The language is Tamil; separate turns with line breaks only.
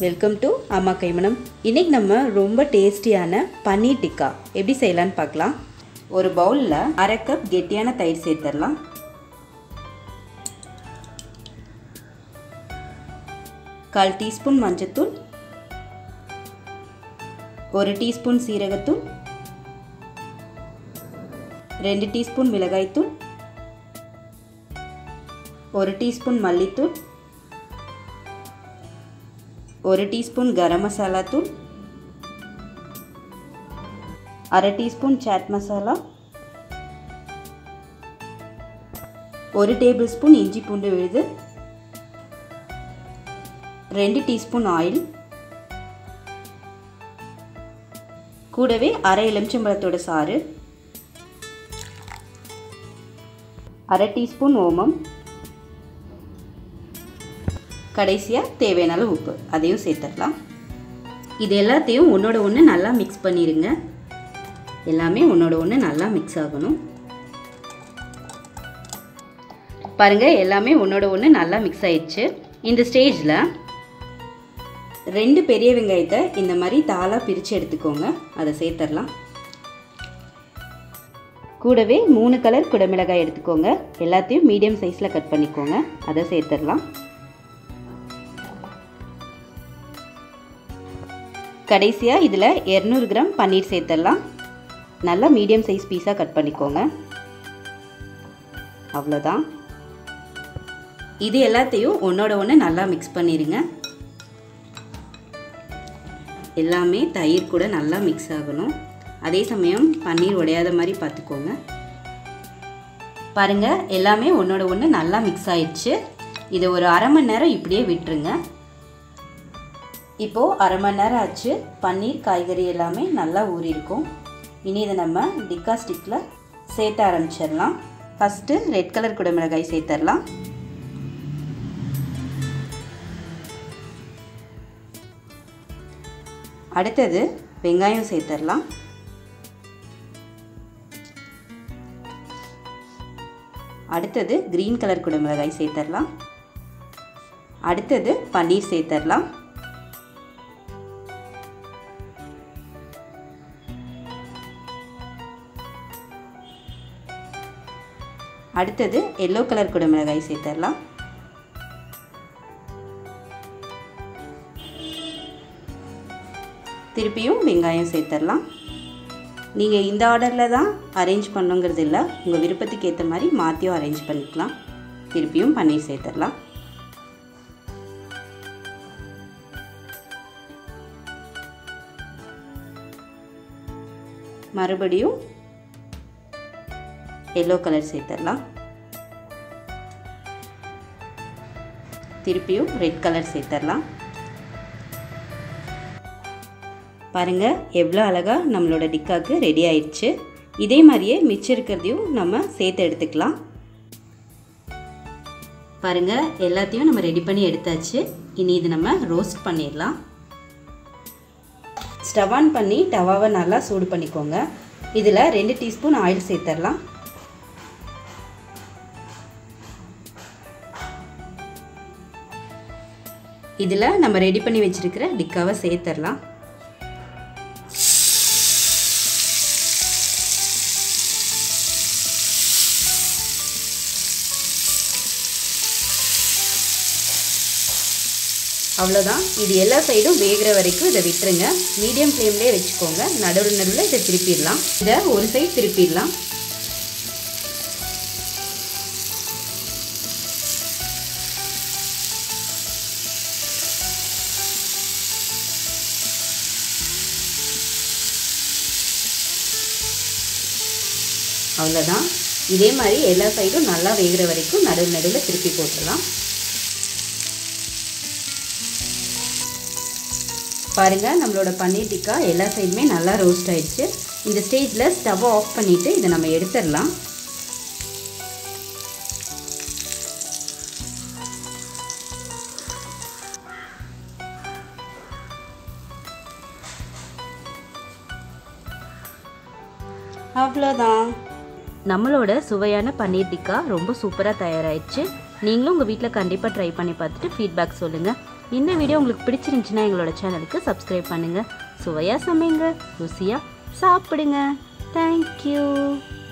வெல்கம் டு அம்மா கைமணம் இன்றைக்கி நம்ம ரொம்ப டேஸ்டியான பன்னீர் டிக்கா எப்படி செய்யலான்னு பார்க்கலாம் ஒரு பவுலில் அரை கப் கெட்டியான தயிர் சேர்த்துடலாம் கால் டீஸ்பூன் மஞ்சத்தூள் ஒரு டீஸ்பூன் சீரகத்தூள் ரெண்டு டீஸ்பூன் மிளகாய்த்தூள் ஒரு டீஸ்பூன் மல்லித்தூள் ஒரு டீஸ்பூன் கரம் மசாலா தூள் அரை டீஸ்பூன் சாட் மசாலா ஒரு டேபிள் ஸ்பூன் இஞ்சி பூண்டு விழுது ரெண்டு டீஸ்பூன் ஆயில் கூடவே அரை எலுமிச்சம்பழத்தோட சாறு அரை டீஸ்பூன் ஓமம் கடைசியாக தேவையான அளவு உப்பு அதையும் சேர்த்துடலாம் இது எல்லாத்தையும் ஒன்றோட ஒன்று நல்லா மிக்ஸ் பண்ணிடுங்க எல்லாமே ஒன்றோட ஒன்று நல்லா மிக்ஸ் ஆகணும் பாருங்கள் எல்லாமே ஒன்றோட ஒன்று நல்லா மிக்ஸ் ஆயிடுச்சு இந்த ஸ்டேஜில் ரெண்டு பெரிய வெங்காயத்தை இந்த மாதிரி தாளாக பிரித்து எடுத்துக்கோங்க அதை சேர்த்துடலாம் கூடவே மூணு கலர் குடமிளகாய் எடுத்துக்கோங்க எல்லாத்தையும் மீடியம் சைஸில் கட் பண்ணிக்கோங்க அதை சேர்த்துடலாம் கடைசியாக இதில் இரநூறு கிராம் பன்னீர் சேர்த்துடலாம் நல்லா மீடியம் சைஸ் பீஸாக கட் பண்ணிக்கோங்க அவ்வளோதான் இது எல்லாத்தையும் ஒன்றோட ஒன்று நல்லா மிக்ஸ் பண்ணிடுங்க எல்லாமே தயிர் கூட நல்லா மிக்ஸ் ஆகணும் அதே சமயம் பன்னீர் உடையாத மாதிரி பார்த்துக்கோங்க பாருங்கள் எல்லாமே ஒன்றோட ஒன்று நல்லா மிக்ஸ் ஆயிடுச்சு இதை ஒரு அரை மணி நேரம் இப்படியே விட்டுருங்க இப்போது அரை மணி நேரம் ஆச்சு பன்னீர் காய்கறி எல்லாமே நல்லா ஊறியிருக்கும் இனி இதை நம்ம டிக்கா ஸ்டிக்கில் சேர்த்த ஆரம்பிச்சிடலாம் ஃபஸ்ட்டு ரெட் கலர் குடமிளகாய் சேர்த்துடலாம் அடுத்தது வெங்காயம் சேர்த்துடலாம் அடுத்தது க்ரீன் கலர் குடமிளகாய் சேர்த்துடலாம் அடுத்தது பன்னீர் சேர்த்துடலாம் அடுத்தது எல்லோ கலர் குடமிளகாய் சேர்த்துடலாம் திருப்பியும் வெங்காயம் சேர்த்துடலாம் நீங்கள் இந்த ஆர்டரில் தான் அரேஞ்ச் பண்ணுங்கிறது இல்லை உங்கள் விருப்பத்துக்கு ஏற்ற மாதிரி மாற்றியும் அரேஞ்ச் பண்ணிக்கலாம் திருப்பியும் பன்னீர் சேர்த்துடலாம் மறுபடியும் எல்லோ கலர் சேர்த்துடலாம் திருப்பியும் ரெட் கலர் சேர்த்துடலாம் பாருங்கள் எவ்வளோ அழகாக நம்மளோட டிக்காக்கு ரெடி ஆயிடுச்சு இதே மாதிரியே மிச்சம் இருக்கிறதையும் நம்ம சேர்த்து எடுத்துக்கலாம் பாருங்கள் எல்லாத்தையும் நம்ம ரெடி பண்ணி எடுத்தாச்சு இனி இது நம்ம ரோஸ்ட் பண்ணிடலாம் ஸ்டவ் ஆன் பண்ணி டவாவை நல்லா சூடு பண்ணிக்கோங்க இதில் ரெண்டு டீஸ்பூன் ஆயில் சேர்த்துடலாம் இதில் நம்ம ரெடி பண்ணி வச்சுருக்கிற டிக்காவை சேர்த்துடலாம் அவ்வளோதான் இது எல்லா சைடும் வேகிற வரைக்கும் இதை விட்டுருங்க மீடியம் ஃப்ளேம்லேயே வச்சுக்கோங்க நடுவில் நடுவில் இதை திருப்பிடலாம் இதை ஒரு சைடு திருப்பிடலாம் அவ்வளோதான் இதே மாதிரி எல்லா சைடும் நல்லா வேகிற வரைக்கும் நடுவில் நடுவில் திருப்பி போட்டுடலாம் பாருங்கள் நம்மளோட பன்னீர் டிக்கா எல்லா சைடுமே நல்லா ரோஸ்ட் ஆயிடுச்சு இந்த ஸ்டேஜில் ஸ்டவ் ஆஃப் பண்ணிவிட்டு இதை நம்ம எடுத்துடலாம் அவ்வளோதான் நம்மளோட சுவையான பன்னீர் டிக்கா ரொம்ப சூப்பராக தயாராகிடுச்சு நீங்களும் உங்கள் வீட்டில் கண்டிப்பாக ட்ரை பண்ணி பார்த்துட்டு ஃபீட்பேக் சொல்லுங்கள் இந்த வீடியோ உங்களுக்கு பிடிச்சிருந்துச்சுன்னா எங்களோட சேனலுக்கு சப்ஸ்கிரைப் பண்ணுங்கள் சுவையாக சமைங்க ருசியாக சாப்பிடுங்க தேங்க்யூ